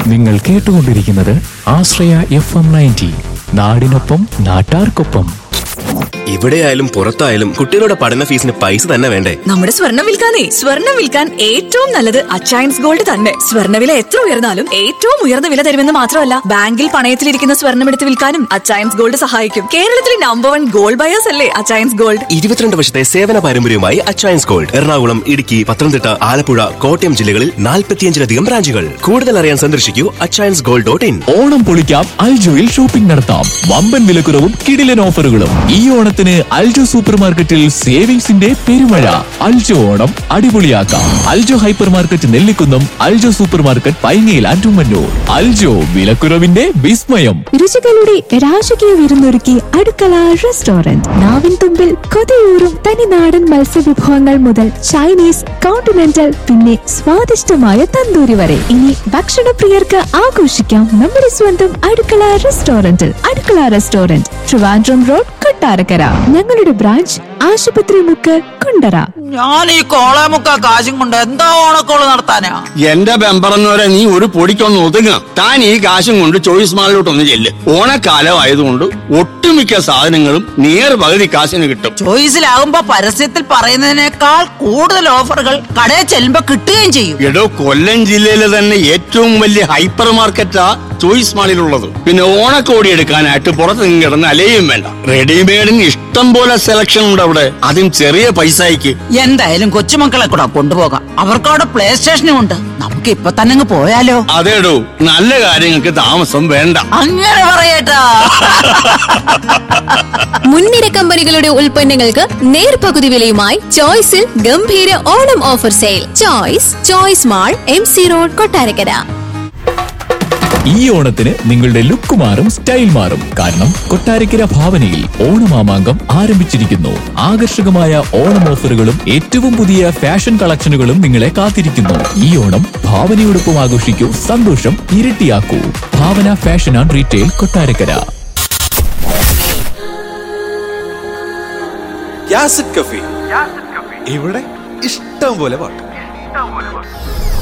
നിങ്ങൾ കേട്ടുകൊണ്ടിരിക്കുന്നത് ആശ്രയ F M ninety നാടിനൊപ്പം നാട്ടാർക്കൊപ്പം ഇവിടെയായാലും പുറത്തായാലും കുട്ടികളുടെ പഠന ഫീസിന് പൈസ തന്നെ വേണ്ടേ നമ്മുടെ സ്വർണം വിൽക്കാനേ സ്വർണം വിൽക്കാൻ ഏറ്റവും നല്ലത് അച്ചയൻസ് ഗോൾഡ് തന്നെ സ്വർണ്ണവില എത്ര ഉയർന്നാലും ഏറ്റവും ഉയർന്ന വില തരുമെന്ന് മാത്രമല്ല ബാങ്കിൽ പണയത്തിലിരിക്കുന്ന സ്വർണം എടുത്ത് വിൽക്കാനും അച്ചയൻസ് ഗോൾഡ് സഹായിക്കും കേരളത്തിലെ നമ്പർ വൺ ഗോൾഡ് ബയേഴ്സ് അല്ലേ അച്ചയൻസ് ഗോൾഡ് ഇരുപത്തിരണ്ട് വർഷത്തെ സേവന പാരമ്പര്യവുമായി അച്ചയൻസ് ഗോൾഡ് എറണാകുളം ഇടുക്കി പത്തനംതിട്ട ആലപ്പുഴ കോട്ടയം ജില്ലകളിൽ നാൽപ്പത്തിയഞ്ചിലധികം ബ്രാഞ്ചുകൾ കൂടുതൽ അറിയാൻ സന്ദർശിക്കൂ Achayans gold dot in Onam പൊളിക്കാം അൽജോയിൽ ഷോപ്പിംഗ് നടത്താം വമ്പൻ വിലക്കുറവും കിടിലൻ ഓഫറുകളും ഈ ഓണത്തിന് അൽജോ സൂപ്പർ മാർക്കറ്റിൽ സേവിങ്സിന്റെ പെരുമഴ അൽജോ ഓണം അടിപൊളിയാക്കാം Aljo hypermarket Nellikunnam Aljo supermarket പൈങ്ങയിൽ ആറ്റുമന്നൂർ അൽജോ വിലക്കുറവിന്റെ വിസ്മയം രുചികളുടെ രാജകീയ വിരുന്നൊരുക്കി അടുക്കള റെസ്റ്റോറന്റ് നാവിൻ തുമ്പിൽ കൊതിയൂറും തനിനാടൻ മത്സ്യവിഭവങ്ങൾ മുതൽ ചൈനീസ് കോണ്ടിനെന്റൽ പിന്നെ സ്വാദിഷ്ടമായ തന്തൂരി വരെ ഇനി ഭക്ഷണപ്രിയർക്ക് ആഘോഷിക്കാം നമ്മുടെ സ്വന്തം അടുക്കള റെസ്റ്റോറന്റിൽ അടുക്കള റെസ്റ്റോറന്റ് ട്രിവാൻഡ്രം റോഡ് കൊട്ടാരക്കര ഞങ്ങളുടെ ബ്രാഞ്ച് ആശുപത്രി മുക്ക് കുണ്ടറ ഞാൻ ഈ കോളേമുക്ക കാശും കൊണ്ട് എന്താ ഓണക്കോള് നടത്താനാ എന്റെ ബെമ്പറന്നവരെ നീ ഒരു പൊടിക്കൊന്ന് ഒതുങ്ങ താൻ ഈ കാശും കൊണ്ട് ചോയ്സ് മാളിലോട്ടൊന്ന് ചെല്ല് ഓണക്കാലം ആയതുകൊണ്ട് ഒട്ടുമിക്ക സാധനങ്ങളും നിയർ പകുതി കാശിന് കിട്ടും ചോയ്സിലാകുമ്പോ പരസ്യത്തിൽ പറയുന്നതിനേക്കാൾ കൂടുതൽ ഓഫറുകൾ കടയിൽ ചെല്ലുമ്പോ കിട്ടുകയും ചെയ്യും എടോ കൊല്ലം ജില്ലയിലെ തന്നെ ഏറ്റവും വലിയ ഹൈപ്പർ മാർക്കറ്റാ ചോയ്സ് മാളിലുള്ളത് പിന്നെ ഓണക്കോടി എടുക്കാനായിട്ട് പുറത്ത് നിന്ന് കിടന്ന് അലയും വേണ്ട റെഡിമെയ്ഡിന് ഇഷ്ടം പോലെ സെലക്ഷൻ ഉണ്ട് അവിടെ അതും ചെറിയ പൈസയ്ക്ക് എന്തായാലും കൊച്ചുമക്കളെ കൂടെ കൊണ്ടുപോകാം അവർക്ക് അവിടെ പ്ലേ സ്റ്റേഷനും ഉണ്ട് നമുക്ക് ഇപ്പൊ തന്നെ അങ്ങ് പോയാലോ അതേടോ നല്ല കാര്യങ്ങൾക്ക് താമസം വേണ്ട അങ്ങനെ പറയട്ടാ മുൻനിര കമ്പനികളുടെ ഉൽപ്പന്നങ്ങൾക്ക് നേർപകുതി വിലയുമായി ചോയ്സിൽ ഗംഭീര Onam offer sale choice choice mall M C road Kottarakkara ഈ ഓണത്തിന് നിങ്ങളുടെ ലുക്ക് മാറും സ്റ്റൈൽ മാറും കാരണം കൊട്ടാരക്കര ഭാവനയിൽ ഓണമാമാങ്കം ആരംഭിച്ചിരിക്കുന്നു ആകർഷകമായ ഓണം ഓഫറുകളും ഏറ്റവും പുതിയ ഫാഷൻ കളക്ഷനുകളും നിങ്ങളെ കാത്തിരിക്കുന്നു ഈ ഓണം ഭാവനയോടൊപ്പം ആഘോഷിക്കൂ സന്തോഷം ഇരട്ടിയാക്കൂ Bhavana fashion and retail Kottarakkara യാസിഡ് കഫി ഇവിടെ ഇഷ്ടം പോലെ പാട്ട്